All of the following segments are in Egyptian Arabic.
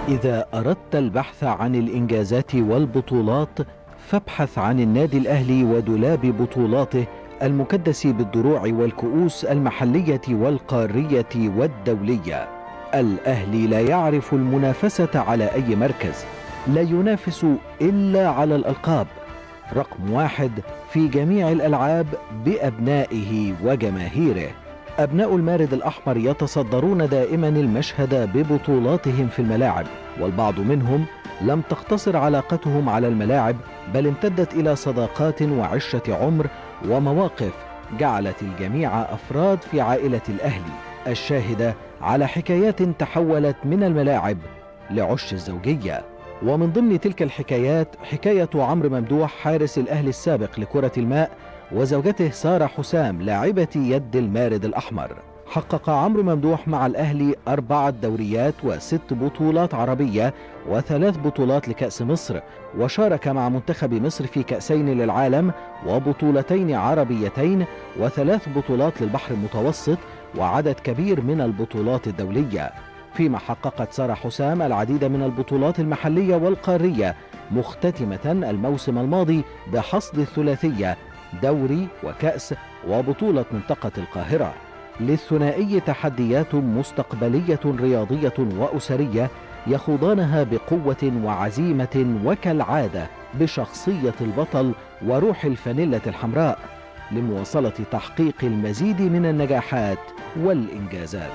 إذا أردت البحث عن الإنجازات والبطولات فابحث عن النادي الأهلي ودولاب بطولاته المكدس بالدروع والكؤوس المحلية والقارية والدولية الأهلي لا يعرف المنافسة على أي مركز لا ينافس إلا على الألقاب رقم واحد في جميع الألعاب بأبنائه وجماهيره أبناء المارد الأحمر يتصدرون دائما المشهد ببطولاتهم في الملاعب والبعض منهم لم تقتصر علاقتهم على الملاعب بل امتدت إلى صداقات وعشرة عمر ومواقف جعلت الجميع أفراد في عائلة الأهلي الشاهدة على حكايات تحولت من الملاعب لعش الزوجية ومن ضمن تلك الحكايات حكاية عمرو ممدوح حارس الأهلي السابق لكرة الماء وزوجته سارة حسام لاعبة يد المارد الأحمر حقق عمرو ممدوح مع الأهلي أربعة دوريات وست بطولات عربية وثلاث بطولات لكأس مصر وشارك مع منتخب مصر في كأسين للعالم وبطولتين عربيتين وثلاث بطولات للبحر المتوسط وعدد كبير من البطولات الدولية فيما حققت سارة حسام العديد من البطولات المحلية والقارية مختتمة الموسم الماضي بحصد الثلاثية دوري وكأس وبطولة منطقة القاهرة للثنائي تحديات مستقبلية رياضية وأسرية يخوضانها بقوة وعزيمة وكالعادة بشخصية البطل وروح الفانيلة الحمراء لمواصلة تحقيق المزيد من النجاحات والإنجازات.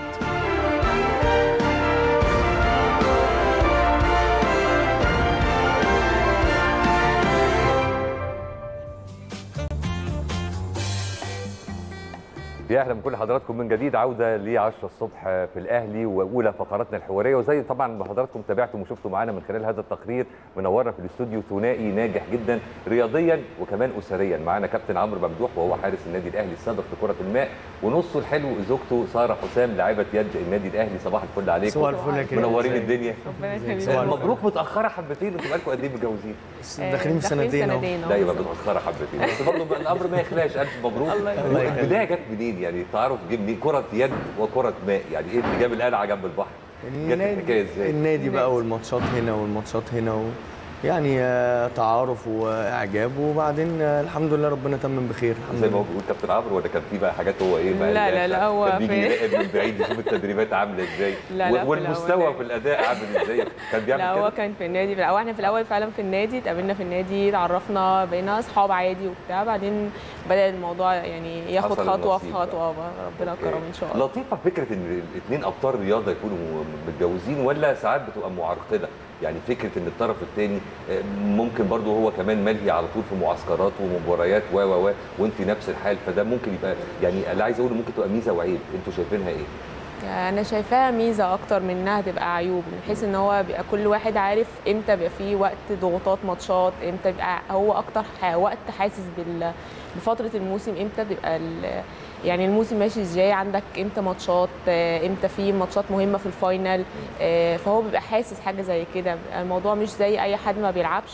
يا اهلا بكل حضراتكم من جديد عوده ل 10 الصبح في الاهلي واولى فقراتنا الحواريه وزي طبعا ما حضراتكم تابعتم وشفتوا معانا من خلال هذا التقرير منورنا في الاستوديو ثنائي ناجح جدا رياضيا وكمان اسريا معانا كابتن عمرو ممدوح وهو حارس النادي الاهلي السابق في كره الماء ونصه الحلو زوجته ساره حسام لاعبه يد النادي الاهلي صباح الفل عليكم صباح الفل يا كريم. منورين ازيك؟ الدنيا ربنا يخليك صباح الفل. مبروك متاخره حبتين انتوا بقالكم قد ايه متجوزين؟ داخلين في سنتين اهو أهو لا يبقى بالظبط. متاخره حبتين بس برضه الامر ما يخلاش الف مبروك الله يبارك الله يخليك. البدايه جت منين يعني التعارف جه منين كره يد وكره ماء يعني ايه اللي جاب القلعه جنب البحر جت الحكايه ازاي النادي بقى والماتشات هنا والماتشات هنا و... يعني آه، تعارف واعجاب وبعدين آه، الحمد لله ربنا تمم بخير الحمد زي ما هو لله بيقول كابتن عمرو ولا كان في بقى حاجات هو ايه بقى لا، اللي لا، لا، هو كان بيجي في- يراقب من بعيد يشوف التدريبات عامله ازاي لا، لا، في والمستوى الأول. في الاداء عامل ازاي كان بيعمل لا هو كده كان في النادي في الأول احنا في الاول فعلا في النادي اتقابلنا في النادي اتعرفنا بقينا اصحاب عادي وبتاع بعدين بدا الموضوع يعني ياخد حصل خطوه في النصيب بقى. خطوه بقى. ربنا كرم ان شاء الله لطيفه فكره ان الاثنين ابطال رياضه يكونوا متجوزين ولا ساعات بتبقى معرقله يعني فكره ان الطرف الثاني ممكن برضه هو كمان ملهي على طول في معسكرات ومباريات و و و وانت نفس الحال فده ممكن يبقى يعني اللي عايز اقوله ممكن تبقى ميزه وعيب انتوا شايفينها ايه؟ انا شايفاها ميزه اكتر من انها تبقى عيوب من حيث ان هو بيبقى كل واحد عارف امتى بيبقى فيه وقت ضغوطات ماتشات امتى بيبقى هو اكتر ح- وقت حاسس بال بفتره الموسم امتى بيبقى ال- يعني الموسم ماشي ازاي عندك امتى ماتشات آه، امتى في ماتشات مهمه في الفاينل آه، فهو بيبقى حاسس حاجه زي كده بيبقى الموضوع مش زي اي حد ما بيلعبش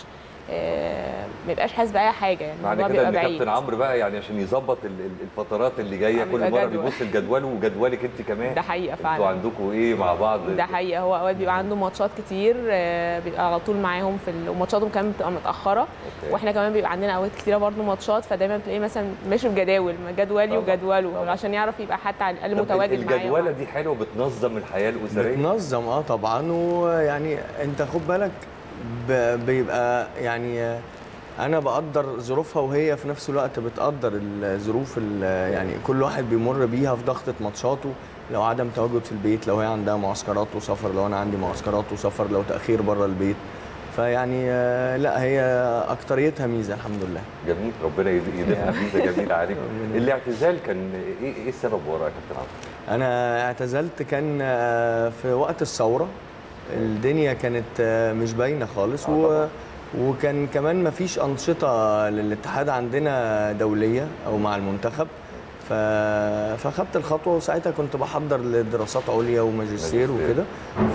آه، ما بيبقاش حاسس باي حاجه يعني معنى الموضوع كده بيبقى ان بعيد كابتن عمرو بقى يعني عشان يظبط ال- ال- الفترات اللي جايه آه، كل بيبقى مره جدول. بيبص لجدوله وجدولك انت كمان ده حقيقه انتوا فعلا عندكم ايه مع بعض ده حقيقه هو اوقات بيبقى عنده ماتشات كتير آه، بيبقى على طول معاهم في ال... وماتشاتهم كمان بتبقى متاخره أوكي. واحنا كمان بيبقى عندنا اوقات كتيره برضو ماتشات فدايما تلاقيه مثلا ماشي بجداول جدولي طبعاً، وجدوله طبعاً. عشان يعرف يبقى حتى على الاقل طب متواجد معايا الجدوله دي حلوه بتنظم الحياه الاسريه بتنظم اه طبعا ويعني انت خد بالك ب- بيبقى يعني آه، انا بقدر ظروفها وهي في نفس الوقت بتقدر الظروف ال- يعني كل واحد بيمر بيها في ضغطه ماتشاته لو عدم تواجد في البيت لو هي عندها معسكرات وسفر لو انا عندي معسكرات وسفر لو تاخير بره البيت فيعني آه، لا هي اكتريتها ميزه الحمد لله جميل ربنا يد- يديمها ميزه جميله عليك الاعتزال كان ايه ايه السبب وراه يا كابتن عمرو؟ انا اعتزلت كان آه، في وقت الثوره الدنيا كانت آه، مش باينه خالص آه و... طبعاً. وكان كمان ما فيش انشطه للاتحاد عندنا دوليه او مع المنتخب ف... فخدت الخطوه وساعتها كنت بحضر لدراسات عليا وماجستير ماجستير. وكده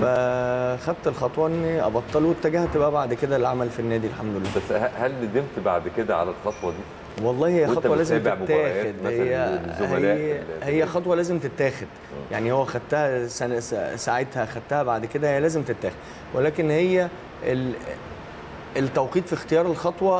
فخدت الخطوه اني ابطل واتجهت بقى بعد كده للعمل في النادي الحمد لله بس ه- هل ندمت بعد كده على الخطوه دي؟ والله هي وأنت خطوه لازم بتتابع مباريات تتاخد مثلاً هي للزملاء هي, في ال- في هي النادي؟ خطوه لازم تتاخد يعني هو خدتها سنة سا- ساعتها خدتها بعد كده هي لازم تتاخد ولكن هي ال... التوقيت في اختيار الخطوه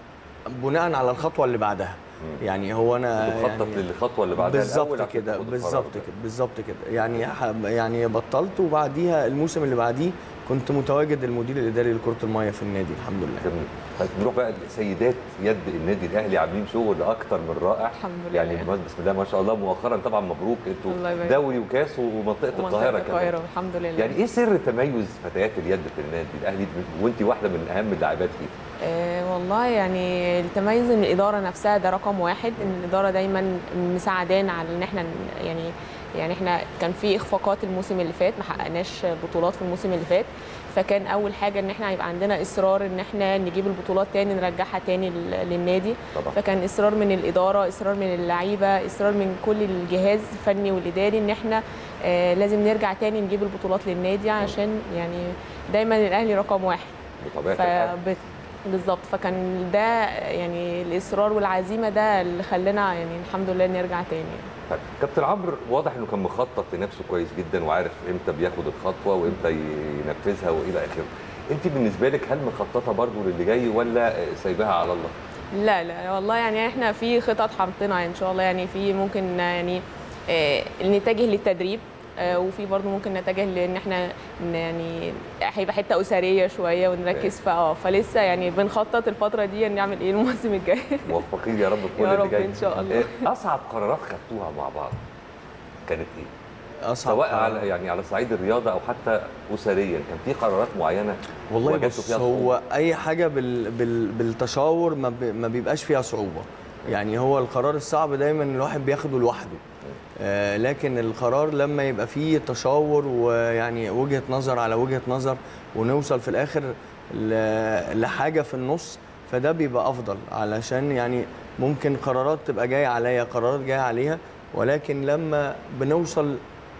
بناء على الخطوه اللي بعدها يعني هو انا بتخطط يعني للخطوه اللي بعدها الأول بالظبط عشان كده تاخد القرار بالظبط ده. كده بالظبط كده يعني ح- يعني بطلت وبعديها الموسم اللي بعديه كنت متواجد المدير الاداري لكره الميه في النادي الحمد لله جميل طيب نروح بقى لسيدات يد النادي الاهلي عاملين شغل اكتر من رائع الحمد لله. يعني بسم الله ما شاء الله مؤخرا طبعا مبروك انتوا الله يبارك. دوري وكاس ومنطقه القاهره كمان القاهره الحمد لله يعني ايه سر تميز فتيات اليد في النادي الاهلي وانت واحده من اهم اللاعبات فيه آه والله يعني التميز ان الاداره نفسها ده رقم واحد ان الاداره دايما مساعدانا على ان احنا ن- يعني يعني احنا كان في اخفاقات الموسم اللي فات ما حققناش بطولات في الموسم اللي فات فكان اول حاجه ان احنا هيبقى عندنا اصرار ان احنا نجيب البطولات تاني نرجعها تاني لل- للنادي طبعا فكان اصرار من الاداره اصرار من اللعيبه اصرار من كل الجهاز الفني والاداري ان احنا آه لازم نرجع تاني نجيب البطولات للنادي عشان يعني دايما الاهلي رقم واحد بطبيعه الحال فبت... بالظبط فكان ده يعني الاصرار والعزيمه ده اللي خلانا يعني الحمد لله نرجع تاني طيب كابتن عمرو واضح انه كان مخطط لنفسه كويس جدا وعارف امتى بياخد الخطوه وامتى ينفذها والى اخره انت بالنسبه لك هل مخططه برضه للي جاي ولا سايباها على الله لا لا والله يعني احنا في خطط حاطينها ان شاء الله يعني في ممكن يعني آه، نتجه للتدريب آه، وفي برضه ممكن نتجه لان احنا ن- يعني هيبقى حته اسريه شويه ونركز في اه فلسه يعني بنخطط الفتره دي نعمل ايه الموسم الجاي موفقين يا رب في كل يا اللي رب جاي إن شاء الله. إيه اصعب قرارات خدتوها مع بعض كانت ايه اصعب سواء قرار. على يعني على صعيد الرياضه او حتى اسريا كان في قرارات معينه والله واجهتوا بص فيها صعوبة؟ هو اي حاجه بال بال بالتشاور ما, ب ما بيبقاش فيها صعوبه يعني هو القرار الصعب دايما الواحد بياخده لوحده آه لكن القرار لما يبقى فيه تشاور ويعني وجهه نظر على وجهه نظر ونوصل في الاخر ل- لحاجه في النص فده بيبقى افضل علشان يعني ممكن قرارات تبقى جايه عليا قرارات جايه عليها ولكن لما بنوصل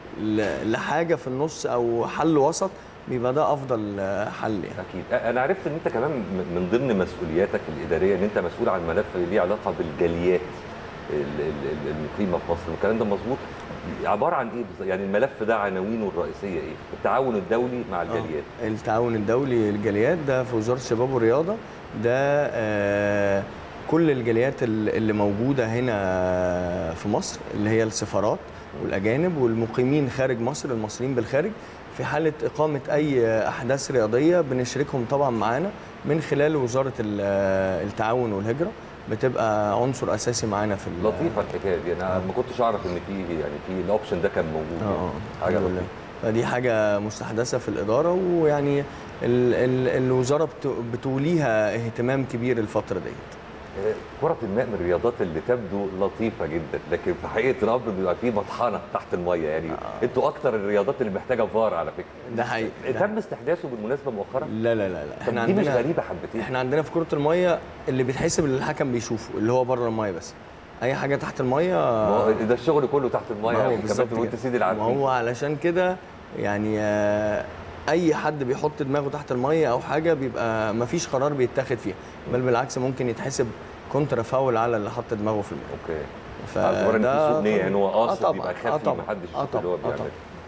ل- لحاجه في النص او حل وسط بيبقى ده افضل آه، حل يعني اكيد انا عرفت ان انت كمان م- من ضمن مسؤولياتك الاداريه ان انت مسؤول عن ملف ليه علاقه بالجاليات ال- ال- ال- المقيمه في مصر الكلام ده مظبوط عباره عن ايه بالظبط؟ يعني الملف ده عناوينه الرئيسيه ايه التعاون الدولي مع الجاليات آه، التعاون الدولي للجاليات ده في وزاره الشباب والرياضه ده آه، كل الجاليات ال- اللي موجوده هنا في مصر اللي هي السفارات والاجانب والمقيمين خارج مصر المصريين بالخارج في حاله اقامه اي احداث رياضيه بنشركهم طبعا معانا من خلال وزاره ال- التعاون والهجره بتبقى عنصر اساسي معانا في ال- لطيفه الحكايه دي انا ما كنتش اعرف ان في يعني في الاوبشن ده كان موجود اه يعني. اه حاجه الحمد لله. لطيفه فدي حاجة مستحدثة في الإدارة ويعني ال ال الوزارة بت- بتوليها اهتمام كبير الفترة ديت آه، كرة الماء من الرياضات اللي تبدو لطيفة جدا لكن في حقيقة الأمر بيبقى فيه مطحنة تحت المية يعني آه. انتوا أكتر الرياضات اللي محتاجة فار على فكرة ده حقيقي ده تم استحداثه بالمناسبة مؤخرا لا لا لا لا طب احنا دي مش عندنا غريبة حبتين احنا عندنا في كرة المية اللي بيتحسب اللي الحكم بيشوفه اللي هو بره المية بس أي حاجة تحت المية ما هو ده الشغل كله تحت المية ما هو يعني بالظبط كمان وانت كده. سيدي ما العارفين هو علشان كده يعني آه، اي حد بيحط دماغه تحت الميه او حاجه بيبقى ما فيش قرار بيتاخد فيها بل بالعكس ممكن يتحسب كونترا فاول على اللي حط دماغه في الميه اوكي اعتبر ان في سوء نية يعني هو آه قاصد طبعاً، يبقى آه خفي طبعاً، محدش آه يشوف اللي هو طبعاً، آه بيعمله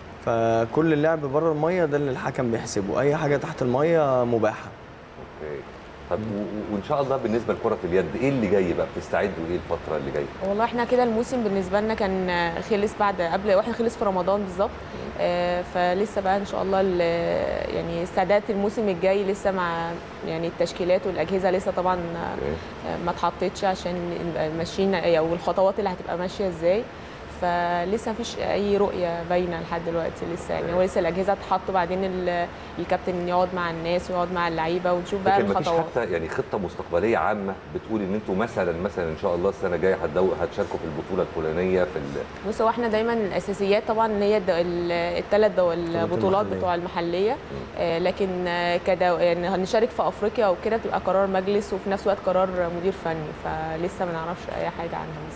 فكل اللعب بره الميه ده اللي الحكم بيحسبه اي حاجه تحت الميه مباحه اوكي طب و- و- وان شاء الله بالنسبه لكره اليد ايه اللي جاي بقى بتستعدوا ايه الفتره اللي جايه والله احنا كده الموسم بالنسبه لنا كان خلص بعد قبل واحنا خلص في رمضان بالظبط آه، فلسه بقى ان شاء الله ال- يعني استعداد الموسم الجاي لسه مع يعني التشكيلات والاجهزه لسه طبعا أوكي. آه، ما اتحطتش عشان نبقى ماشيين او الخطوات اللي هتبقى ماشيه ازاي فلسه مفيش اي رؤيه باينه لحد دلوقتي لسه يعني هو لسه الاجهزه تحط بعدين ال- الكابتن يقعد مع الناس ويقعد مع اللعيبه ونشوف بقى لكن مفيش الخطوات حتى يعني خطه مستقبليه عامه بتقول ان انتوا مثلا مثلا ان شاء الله السنه الجايه هتدو- هتشاركوا في البطوله الفلانيه في ال... بص هو احنا دايما الاساسيات طبعا اللي هي الثلاث البطولات المحلية. بتوع المحليه آه، لكن آه، كدو يعني هنشارك في افريقيا وكده بتبقى قرار مجلس وفي نفس الوقت قرار مدير فني فلسه ما نعرفش اي حاجه عنها بالظبط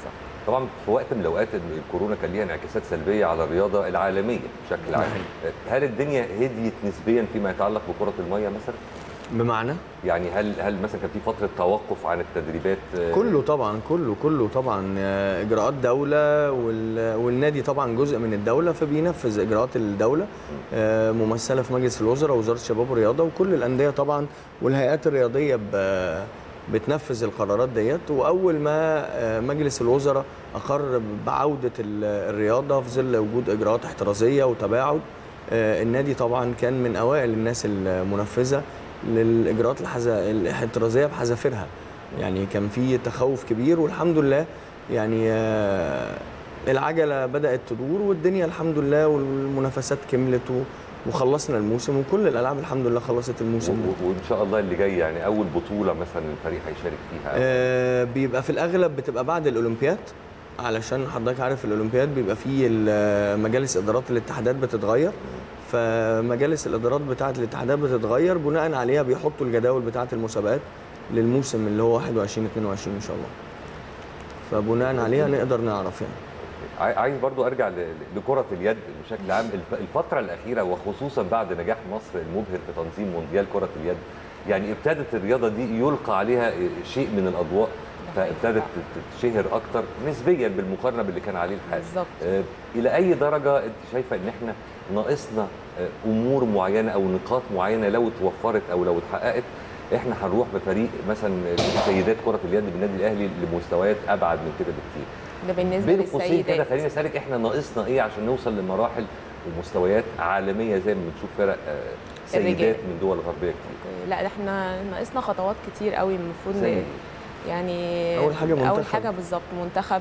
طبعا في وقت من الاوقات إن الكورونا كان ليها انعكاسات سلبيه على الرياضه العالميه بشكل عام هل الدنيا هديت نسبيا فيما يتعلق بكره الميه مثلا بمعنى يعني هل هل مثلا كان في فتره توقف عن التدريبات آه، كله طبعا كله كله طبعا آه، اجراءات دوله وال- والنادي طبعا جزء من الدوله فبينفذ اجراءات الدوله آه، ممثله في مجلس الوزراء وزاره الشباب والرياضه وكل الانديه طبعا والهيئات الرياضيه ب- بتنفذ القرارات ديت واول ما آه، مجلس الوزراء اقر بعوده ال- الرياضه في ظل وجود اجراءات احترازيه وتباعد آه، النادي طبعا كان من اوائل الناس المنفذه للاجراءات الحز- الاحترازيه بحذافيرها يعني كان في تخوف كبير والحمد لله يعني آه، العجله بدات تدور والدنيا الحمد لله والمنافسات كملت و- وخلصنا الموسم وكل الالعاب الحمد لله خلصت و- الموسم و- وان شاء الله اللي جاي يعني اول بطوله مثلا الفريق هيشارك فيها آه، بيبقى في الاغلب بتبقى بعد الاولمبياد علشان حضرتك عارف الاولمبياد بيبقى فيه ال- مجالس ادارات الاتحادات بتتغير فمجالس الادارات بتاعه الاتحادات بتتغير بناء عليها بيحطوا الجداول بتاعه المسابقات للموسم اللي هو 21 22 ان شاء الله فبناء عليها نقدر نعرف يعني عاي- عايز برضو ارجع ل- ل- لكره اليد بشكل عام الف- الفتره الاخيره وخصوصا بعد نجاح مصر المبهر في تنظيم مونديال كره اليد يعني ابتدت الرياضه دي يلقى عليها شيء من الاضواء فابتدت تتشهر اكتر نسبيا بالمقارنه باللي كان عليه الحال بالظبط آه، الى اي درجه انت شايفه ان احنا ناقصنا آه، امور معينه او نقاط معينه لو اتوفرت او لو اتحققت احنا هنروح بفريق مثلا سيدات كره اليد بالنادي الاهلي لمستويات ابعد من كده بكتير ده بالنسبه بين قوسين كده للسيدات خليني اسالك احنا ناقصنا ايه عشان نوصل لمراحل ومستويات عالميه زي ما بنشوف فرق آه، سيدات الرجال. من دول غربيه كتير لا ده احنا ناقصنا خطوات كتير قوي المفروض زي ن- إيه؟ يعني أول حاجة اول منتخب. حاجه بالظبط منتخب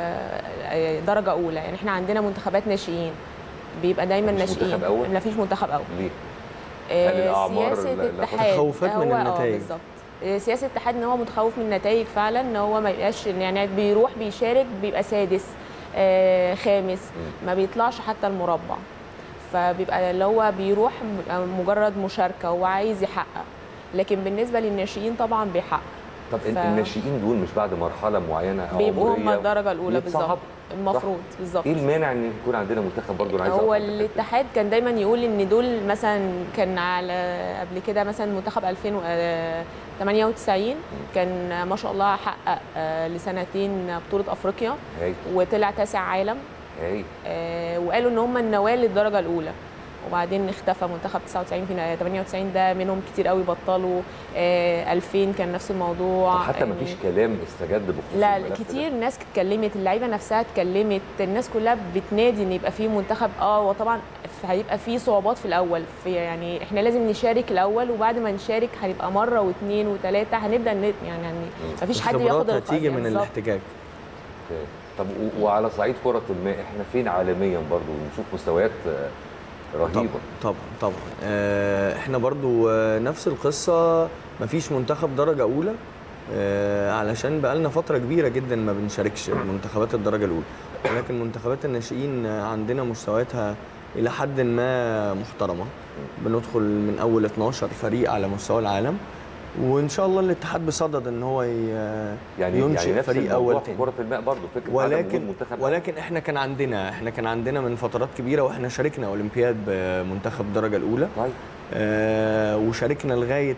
آه، درجه اولى يعني احنا عندنا منتخبات ناشئين بيبقى دايما مفيش ناشئين منتخب أول؟ ما فيش منتخب اول ليه؟ آه، هل الأعمار سياسه لا- لا اتحاد تخوفات من هو- آه، النتائج. بالظبط آه، سياسه الاتحاد ان هو متخوف من النتائج فعلا ان هو ما يبقاش يعني بيروح بيشارك بيبقى سادس آه، خامس ما بيطلعش حتى المربع فبيبقى اللي هو بيروح بيبقى مجرد مشاركه هو عايز يحقق لكن بالنسبه للناشئين طبعا بيحقق طب ال- ف- الناشئين دول مش بعد مرحله معينه او بيبقوا هم عمرية الدرجه الاولى يتصعب؟ بالظبط المفروض بالظبط ايه المانع ان يكون عندنا منتخب برضه انا عايز هو أعرف الحتة دي. الاتحاد كان دايما يقول ان دول مثلا كان على قبل كده مثلا منتخب 2098 كان ما شاء الله حقق آه، لسنتين بطوله افريقيا هاي وطلع تاسع عالم هاي آه، وقالوا ان هم النواه للدرجه الاولى وبعدين اختفى منتخب 99 في 98 ده منهم كتير قوي بطلوا آه، 2000 كان نفس الموضوع طب حتى ما يعني- فيش كلام استجد بخصوص لا الملف ده. كتير ناس اتكلمت اللعيبه نفسها اتكلمت الناس كلها بتنادي ان يبقى في منتخب اه وطبعا هيبقى في صعوبات في الاول في يعني احنا لازم نشارك الاول وبعد ما نشارك هيبقى مره واثنين وثلاثه هنبدا ن- يعني يعني مفيش حد الخبرات ياخد هتيجي القرار. من بالظبط. الاحتكاك أوكي. طب و- وعلى صعيد كره الماء احنا فين عالميا برضه بنشوف مستويات آه، رهيبه طبعا طبعا آه، احنا برضو آه، نفس القصه مفيش منتخب درجه اولى آه، علشان بقالنا فتره كبيره جدا ما بنشاركش منتخبات الدرجه الاولى ولكن منتخبات الناشئين آه، عندنا مستوياتها الى حد ما محترمه بندخل من اول 12 فريق على مستوى العالم وان شاء الله الاتحاد بصدد ان هو ي- يعني ينشئ يعني نفس فريق الموضوع اول في تاني. كره الماء برضه فكره عدم وجود ولكن منتخب ولكن احنا كان عندنا احنا كان عندنا من فترات كبيره واحنا شاركنا اولمبياد بمنتخب الدرجه الاولى طيب آه وشاركنا لغايه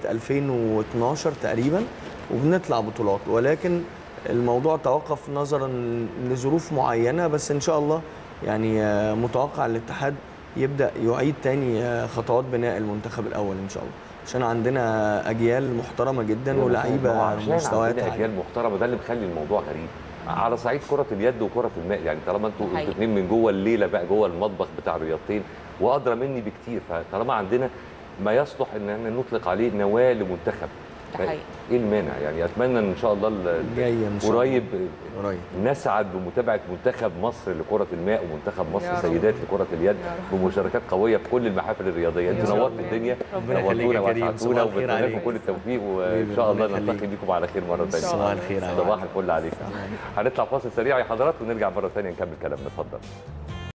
2012 تقريبا وبنطلع بطولات ولكن الموضوع توقف نظرا لظروف معينه بس ان شاء الله يعني آه متوقع الاتحاد يبدا يعيد تاني آه خطوات بناء المنتخب الاول ان شاء الله عشان عندنا اجيال محترمه جدا ما هو ولعيبه عشان مستويات عندنا عاليه اجيال محترمه ده اللي مخلي الموضوع غريب على صعيد كره اليد وكره الماء يعني طالما انتوا حقيقي. انتوا اتنين من جوه الليله بقى جوه المطبخ بتاع الرياضتين وادرى مني بكتير فطالما عندنا ما يصلح ان احنا نطلق عليه نواه لمنتخب ده ف- حقيقي. ايه المانع يعني اتمنى ان شاء الله ال- جايه ان شاء الله قريب قريب نسعد بمتابعه منتخب مصر لكره الماء ومنتخب يا مصر رب. سيدات لكره اليد يا رب. بمشاركات قويه في كل المحافل الرياضيه يا انتوا رب. نورتوا الدنيا ربنا يخليك يا نورتونا كريم. واسعدتونا صباح الخير وبتمنى لكم عليك. كل التوفيق وان حبيبي، شاء الله ربنا نلتقي يخليك. بيكم على خير مره إن شاء ثانيه صباح الله. الخير عليك صباح الفل عليك هنطلع فاصل سريع يا حضرات ونرجع مره ثانيه نكمل كلامنا اتفضل